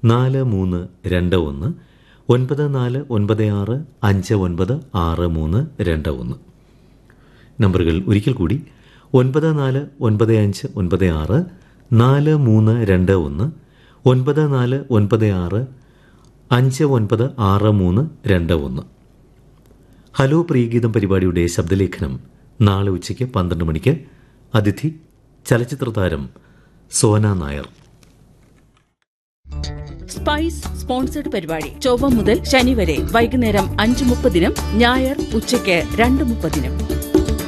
നാല് മൂന്ന് രണ്ട് ഒന്ന് ഒൻപത് നാല് ഒൻപത് ആറ് അഞ്ച് ഒൻപത് ആറ് മൂന്ന് രണ്ട് ഒന്ന് നമ്പറുകൾ ഒരിക്കൽ കൂടി ഒൻപത് നാല് ഒൻപത് അഞ്ച് ഒൻപത് ആറ് നാല് മൂന്ന് രണ്ട് ഒന്ന് ഒൻപത് നാല് ഒൻപത് ആറ് അഞ്ച് ഒൻപത് ആറ് മൂന്ന് രണ്ട് ഒന്ന് ഹലോ പ്രിയഗീതം പരിപാടിയുടെ ശബ്ദലേഖനം നാളെ ഉച്ചയ്ക്ക് പന്ത്രണ്ട് മണിക്ക് അതിഥി ചലച്ചിത്ര താരം സോന നായർ സ്പൈസ് സ്പോൺസർഡ് പരിപാടി ചൊവ്വ മുതൽ ശനി വരെ വൈകുന്നേരം അഞ്ച് മുപ്പതിനും ഞായർ ഉച്ചയ്ക്ക് രണ്ട് മുപ്പതിനും